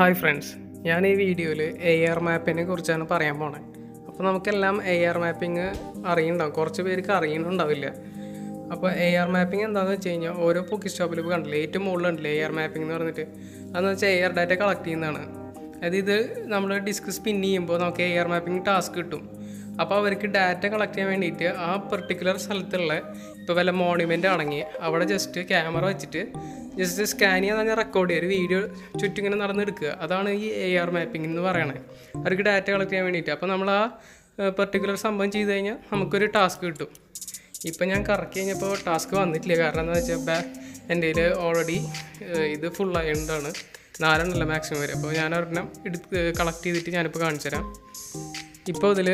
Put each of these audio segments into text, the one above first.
hi friends ഞാൻ ഈ വീഡിയോയിൽ എ ആർ മാപ്പിനെ കുറിച്ചാണ് പറയാൻ പോണേ അപ്പോൾ നമുക്കെല്ലാം എ ആർ മാപ്പിംഗ് അറിയുന്നുണ്ടാവും കുറച്ച് പേർക്ക് അറിയുന്നുണ്ടാവില്ല അപ്പോൾ എ ആർ മാപ്പിംഗ് എന്താണെന്ന് വെച്ച് കഴിഞ്ഞാൽ ഓരോ പൊക്കി സ്റ്റോപ്പിൽ ഇപ്പോൾ കണ്ടില്ലേ ഏറ്റവും മുകളിലുണ്ടല്ലേ എ ആർ മാപ്പിംഗ് എന്ന് പറഞ്ഞിട്ട് അതെന്ന് വെച്ചാൽ എ ആർ ഡാറ്റ കളക്ട് ചെയ്യുന്നതാണ് അതായത് ഇത് നമ്മൾ ഡിസ്ക് സ്പിൻ ചെയ്യുമ്പോൾ നമുക്ക് എ ആർ മാപ്പിംഗ് ടാസ്ക് കിട്ടും അപ്പോൾ അവർക്ക് ഡാറ്റ കളക്ട് ചെയ്യാൻ വേണ്ടിയിട്ട് ആ പെർട്ടിക്കുലർ സ്ഥലത്തുള്ള ഇപ്പോൾ വല്ല മോണുമെൻ്റ് ആണെങ്കിൽ അവിടെ ജസ്റ്റ് ക്യാമറ വെച്ചിട്ട് ജസ്റ്റ് സ്കാൻ ചെയ്യാൻ തന്നെ റെക്കോർഡ് ചെയ്യുക ഒരു വീഡിയോ ചുറ്റും ഇങ്ങനെ നടന്നെടുക്കുക അതാണ് ഈ എ ആർ മാപ്പിംഗ് എന്ന് പറയണത് അവർക്ക് ഡാറ്റ കളക്ട് ചെയ്യാൻ വേണ്ടിയിട്ട് അപ്പോൾ നമ്മൾ ആ പെർട്ടിക്കുലർ സംഭവം ചെയ്ത് കഴിഞ്ഞാൽ നമുക്കൊരു ടാസ്ക് കിട്ടും ഇപ്പം ഞാൻ കറക്കി കഴിഞ്ഞപ്പോൾ ടാസ്ക് വന്നിട്ടില്ല കാരണം എന്താ വെച്ചാൽ ബാ എൻ്റെ കയ്യിൽ ഓൾറെഡി ഇത് ഫുൾ ആയതുകൊണ്ടാണ് നാലെണ്ണല്ല മാക്സിമം വരെ അപ്പോൾ ഞാൻ ഒരെണ്ണം എടുത്ത് കളക്ട് ചെയ്തിട്ട് ഞാനിപ്പോൾ കാണിച്ചു തരാം ഇപ്പോൾ ഇതിൽ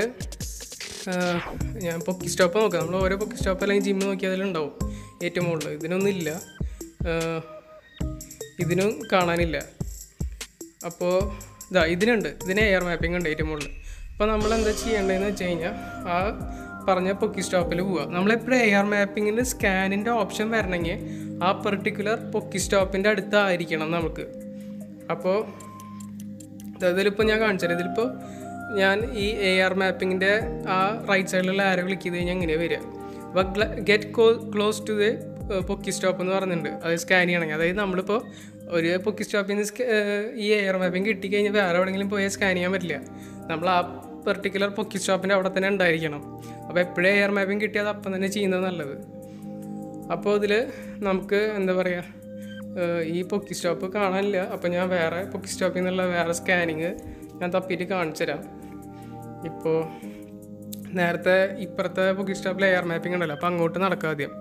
ഞാൻ പൊക്കി സ്റ്റോപ്പ് നോക്കാം നമ്മൾ ഓരോ പൊക്കി സ്റ്റോപ്പ് അല്ലെങ്കിൽ ജിമ്മ് നോക്കിയാൽ അതിലുണ്ടാവും ഏറ്റവും മുകളിൽ ഇതിനൊന്നും ഇല്ല ഏഹ് ഇതിനും കാണാനില്ല അപ്പോൾ ഇതാ ഇതിനുണ്ട് ഇതിന് എയർ മാപ്പിംഗ് ഉണ്ട് ഏറ്റവും മുകളിൽ അപ്പോൾ നമ്മൾ എന്താ ചെയ്യേണ്ടതെന്ന് വെച്ച് കഴിഞ്ഞാൽ ആ പറഞ്ഞ പൊക്കി സ്റ്റോപ്പിൽ പോവുക നമ്മളെപ്പോഴും എയർ മാപ്പിങ്ങിന് സ്കാനിൻ്റെ ഓപ്ഷൻ വരണമെങ്കിൽ ആ പെർട്ടിക്കുലർ പൊക്കി സ്റ്റോപ്പിൻ്റെ അടുത്തായിരിക്കണം നമുക്ക് അപ്പോൾ ഇതിലിപ്പോൾ ഞാൻ കാണിച്ചത് ഇതിലിപ്പോൾ ഞാൻ ഈ എ ആർ മാപ്പിങ്ങിൻ്റെ ആ റൈറ്റ് സൈഡിലുള്ള ആരോ ക്ലിക്ക് ചെയ്ത് കഴിഞ്ഞാൽ എങ്ങനെയാണ് വരിക അപ്പോൾ ഗെറ്റ് ക്ലോസ് ടു ദ പൊക്കി സ്റ്റോപ്പ് എന്ന് പറഞ്ഞിട്ടുണ്ട് അത് സ്കാൻ ചെയ്യണമെങ്കിൽ അതായത് നമ്മളിപ്പോൾ ഒരു പൊക്കി സ്റ്റോപ്പിൽ നിന്ന് സ്ക- ഏഹ് ഈ എയർ മാപ്പിംഗ് കിട്ടിക്കഴിഞ്ഞാൽ വേറെ എവിടെയെങ്കിലും പോയാൽ സ്കാൻ ചെയ്യാൻ പറ്റില്ല നമ്മൾ ആ പെർട്ടിക്കുലർ പൊക്കി സ്റ്റോപ്പിൻ്റെ അവിടെ തന്നെ ഉണ്ടായിരിക്കണം അപ്പോൾ എപ്പോഴും എയർ മാപ്പിംഗ് കിട്ടിയാൽ അത് അപ്പം തന്നെ ചെയ്യുന്നത് നല്ലത് അപ്പോൾ ഇതിൽ നമുക്ക് എന്താ പറയുക ഏഹ് ഈ പൊക്കി സ്റ്റോപ്പ് കാണാനില്ല അപ്പോൾ ഞാൻ വേറെ പൊക്കി സ്റ്റോപ്പിൽ നിന്നുള്ള വേറെ സ്കാനിങ് ഞാൻ തപ്പിയിട്ട് കാണിച്ചു തരാം ഇപ്പോൾ നേരത്തെ ഇപ്പുറത്തെ പൊക്കി സ്റ്റോപ്പിൽ എയർ മാപ്പിംഗ് ഉണ്ടല്ലോ അപ്പോൾ അങ്ങോട്ട് നടക്കാം ആദ്യം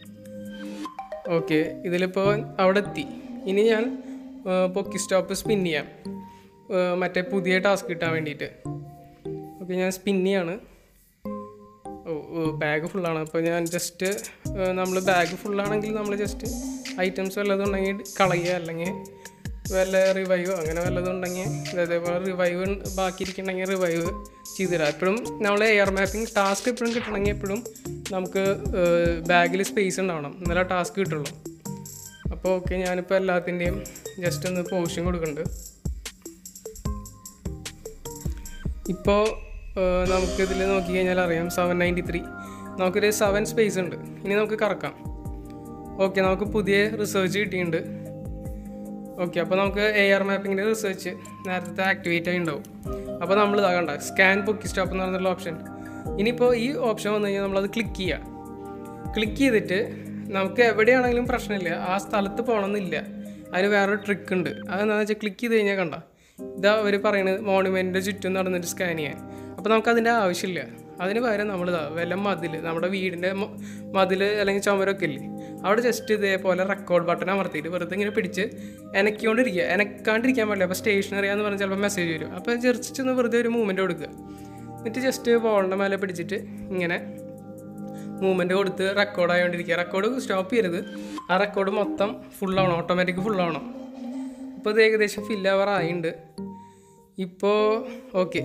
ഓക്കെ ഇതിലിപ്പോൾ അവിടെ എത്തി ഇനി ഞാൻ ഏഹ് പൊക്കി സ്റ്റോപ്പ് സ്പിൻ ചെയ്യാം ഏഹ് മറ്റേ പുതിയ ടാസ്ക് കിട്ടാൻ വേണ്ടിയിട്ട് ഓക്കെ ഞാൻ സ്പിൻ ചെയ്യാണ് ഓ ബാഗ് ഫുള്ളാണ് അപ്പോൾ ഞാൻ ജസ്റ്റ് നമ്മൾ ബാഗ് ഫുള്ളാണെങ്കിൽ നമ്മൾ ജസ്റ്റ് ഐറ്റംസ് വല്ലതും ഉണ്ടെങ്കിൽ കളയുക അല്ലെങ്കിൽ വല്ല റിവൈവോ അങ്ങനെ വല്ലതും ഉണ്ടെങ്കിൽ അതേപോലെ റിവൈവ് ബാക്കിയിരിക്കണമെങ്കിൽ റിവൈവ് ചെയ്തു തരാം എപ്പോഴും നമ്മൾ എയർ മാപ്പിംഗ് ടാസ്ക് എപ്പോഴും കിട്ടണമെങ്കിൽ എപ്പോഴും നമുക്ക് ബാഗിൽ സ്പേസ് ഉണ്ടാവണം എന്നാലേ ടാസ്ക് കിട്ടുള്ളൂ അപ്പോൾ ഓക്കെ ഞാനിപ്പോൾ എല്ലാത്തിൻ്റെയും ജസ്റ്റ് ഒന്ന് പോഷൻ കൊടുക്കുന്നുണ്ട് ഇപ്പോൾ നമുക്കിതിൽ നോക്കി കഴിഞ്ഞാൽ അറിയാം സെവൻ നയൻറ്റി ത്രീ നമുക്കൊരു സെവൻ സ്പേസ് ഉണ്ട് ഇനി നമുക്ക് കറക്കാം ഓക്കെ നമുക്ക് പുതിയ റിസർച്ച് കിട്ടിയിട്ടുണ്ട് ഓക്കെ അപ്പോൾ നമുക്ക് എ ആർ മാപ്പിങ്ങിൻ്റെ റിസർച്ച് നേരത്തെ ആക്ടിവേറ്റ് ആയി ഉണ്ടാവും അപ്പോൾ നമ്മൾ ഇതാകണ്ട സ്കാൻ പൊക്കി സ്റ്റോപ്പ് എന്ന് പറഞ്ഞുള്ള ഓപ്ഷൻ ഇനിയിപ്പോൾ ഈ ഓപ്ഷൻ വന്നു കഴിഞ്ഞാൽ നമ്മളത് ക്ലിക്ക് ചെയ്യുക ക്ലിക്ക് ചെയ്തിട്ട് നമുക്ക് എവിടെയാണെങ്കിലും പ്രശ്നമില്ല ആ സ്ഥലത്ത് പോകണമെന്നില്ല അതിന് വേറൊരു ട്രിക്ക് ഉണ്ട് അതെന്താണെന്ന് വെച്ചാൽ ക്ലിക്ക് ചെയ്ത് കഴിഞ്ഞാൽ കണ്ട ഇതാ അവർ പറയുന്നത് മോണുമെൻറ്റിൻ്റെ ചുറ്റും നടന്നിട്ട് സ്കാൻ ചെയ്യാൻ അപ്പോൾ നമുക്കതിൻ്റെ ആവശ്യമില്ല അതിന് പകരം നമ്മളിതാ വല്ല മതിൽ നമ്മുടെ വീടിൻ്റെ മതിൽ അല്ലെങ്കിൽ ചുമരൊക്കെ ഇല്ലേ അവിടെ ജസ്റ്റ് ഇതേപോലെ റെക്കോർഡ് ബട്ടൺ അമർത്തിയിട്ട് വെറുതെ ഇങ്ങനെ പിടിച്ച് എനക്കിക്കൊണ്ടിരിക്കുക എനക്കാണ്ടിരിക്കാൻ പാടില്ല അപ്പോൾ സ്റ്റേഷനറി എന്ന് പറഞ്ഞാൽ ചിലപ്പോൾ മെസ്സേജ് വരും അപ്പോൾ ജസ്റ്റ് ഒന്ന് വെറുതെ ഒരു മൂവ്മെൻറ്റ് കൊടുക്കുക എന്നിട്ട് ജസ്റ്റ് ബോളിൻ്റെ മേലെ പിടിച്ചിട്ട് ഇങ്ങനെ മൂവ്മെൻറ്റ് കൊടുത്ത് റെക്കോർഡ് ആയതുകൊണ്ടിരിക്കുക റെക്കോർഡ് സ്റ്റോപ്പ് ചെയ്യരുത് ആ റെക്കോർഡ് മൊത്തം ഫുള്ളാവണം ഓട്ടോമാറ്റിക് ഫുള്ളാവണം ഇപ്പോൾ ഇത് ഏകദേശം ഫിൽ ആവാറായിട്ടുണ്ട് ഇപ്പോൾ ഓക്കെ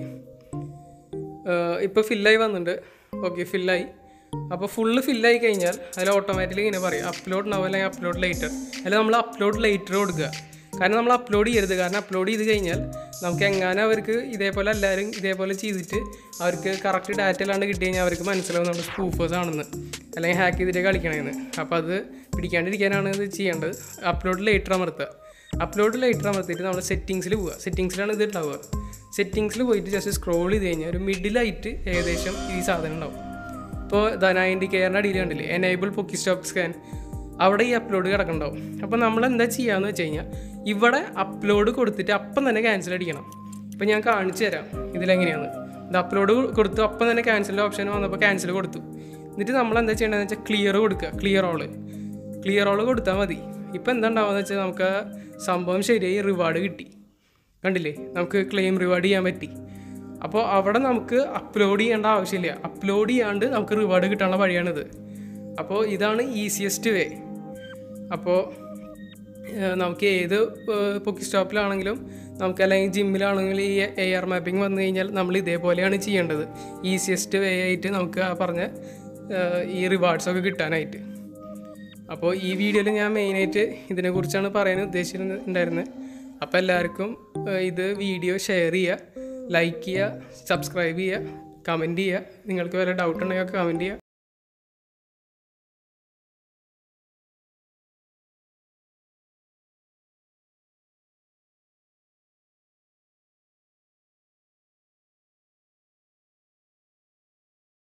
ഇപ്പോൾ ഫില്ലായി വന്നിട്ടുണ്ട് ഓക്കെ ഫില്ലായി അപ്പോൾ ഫുള്ള് ഫില്ലായി കഴിഞ്ഞാൽ അതിൽ ഓട്ടോമാറ്റിക്കലി ഇങ്ങനെ പറയും അപ്ലോഡ് നോ അല്ലെങ്കിൽ അപ്ലോഡ് ലേറ്റർ അതിൽ നമ്മൾ അപ്ലോഡ് ലേറ്റർ കൊടുക്കുക കാരണം നമ്മൾ അപ്ലോഡ് ചെയ്യരുത് കാരണം അപ്ലോഡ് ചെയ്ത് കഴിഞ്ഞാൽ നമുക്ക് എങ്ങനെ അവർക്ക് ഇതേപോലെ എല്ലാവരും ഇതേപോലെ ചെയ്തിട്ട് അവർക്ക് കറക്റ്റ് ഡാറ്റ അല്ലാണ്ട് കിട്ടി കഴിഞ്ഞാൽ അവർക്ക് മനസ്സിലാവും നമ്മൾ സ്പൂഫേഴ്സ് ആണെന്ന് അല്ലെങ്കിൽ ഹാക്ക് ചെയ്തിട്ട് കളിക്കണമെന്ന് അപ്പോൾ അത് പിടിക്കാണ്ടിരിക്കാനാണ് ഇത് ചെയ്യേണ്ടത് അപ്ലോഡ് ലേറ്റർ അമർത്തുക അപ്ലോഡ് ലൈറ്റർ അമർത്തിയിട്ട് നമ്മൾ സെറ്റിങ്സിൽ പോവുക സെറ്റിങ്സിലാണ് ഇത് ഉണ്ടാവുക സെറ്റിങ്സിൽ പോയിട്ട് ജസ്റ്റ് സ്ക്രോൾ ചെയ്ത് കഴിഞ്ഞാൽ ഒരു മിഡിലായിട്ട് ഏകദേശം ഈ സാധനം ഉണ്ടാവും ഇപ്പോൾ നയൻറ്റി കെയറിൻ്റെ അടിയിൽ കണ്ടില്ലേ എനേബിൾ പൊക്കി സ്റ്റോപ്പ് സ്കാൻ അവിടെ ഈ അപ്ലോഡ് കിടക്കുന്നുണ്ടാവും അപ്പോൾ നമ്മൾ എന്താ ചെയ്യാന്ന് വെച്ച് കഴിഞ്ഞാൽ ഇവിടെ അപ്ലോഡ് കൊടുത്തിട്ട് അപ്പം തന്നെ ക്യാൻസൽ അടിക്കണം ഇപ്പോൾ ഞാൻ കാണിച്ചു തരാം ഇതിലെങ്ങനെയാണ് ഇത് അപ്ലോഡ് കൊടുത്തു അപ്പം തന്നെ ക്യാൻസലിൻ്റെ ഓപ്ഷൻ വന്നപ്പോൾ ക്യാൻസൽ കൊടുത്തു എന്നിട്ട് നമ്മൾ എന്താ ചെയ്യേണ്ടതെന്ന് വെച്ചാൽ ക്ലിയർ കൊടുക്കുക ക്ലിയർ ഓള് ക്ലിയർ ഓൾ കൊടുത്താൽ മതി ഇപ്പം എന്താ ഉണ്ടാവുക വെച്ചാൽ നമുക്ക് ആ സംഭവം ശരിയായി റിവാർഡ് കിട്ടി കണ്ടില്ലേ നമുക്ക് ക്ലെയിം റിവാർഡ് ചെയ്യാൻ പറ്റി അപ്പോൾ അവിടെ നമുക്ക് അപ്ലോഡ് ചെയ്യേണ്ട ആവശ്യമില്ല അപ്ലോഡ് ചെയ്യാണ്ട് നമുക്ക് റിവാർഡ് കിട്ടാനുള്ള വഴിയാണിത് അപ്പോൾ ഇതാണ് ഈസിയസ്റ്റ് വേ അപ്പോൾ ഏഹ്, നമുക്ക് ഏത് ഏഹ്, പൊക്കി സ്റ്റോപ്പിലാണെങ്കിലും നമുക്ക് അല്ലെങ്കിൽ ജിമ്മിലാണെങ്കിലും ഈ എ ആർ മാപ്പിംഗ് വന്നു കഴിഞ്ഞാൽ നമ്മൾ ഇതേപോലെയാണ് ചെയ്യേണ്ടത് ഈസിയസ്റ്റ് വേ ആയിട്ട് നമുക്ക് ആ പറഞ്ഞ ഏഹ്, ഈ റിവാർഡ്സൊക്കെ കിട്ടാനായിട്ട് അപ്പോൾ ഈ വീഡിയോയിൽ ഞാൻ മെയിനായിട്ട് ഇതിനെക്കുറിച്ചാണ് പറയാൻ ഉദ്ദേശിച്ചിട്ടുണ്ടായിരുന്നത് അപ്പോൾ എല്ലാവർക്കും ഏഹ്, ഇത് വീഡിയോ ഷെയർ ചെയ്യുക ലൈക്ക് ചെയ്യുക സബ്സ്ക്രൈബ് ചെയ്യുക കമൻറ്റ് ചെയ്യുക നിങ്ങൾക്ക് വല്ല ഡൗട്ട് ഉണ്ടെങ്കിൽ കമൻറ്റ് ചെയ്യുക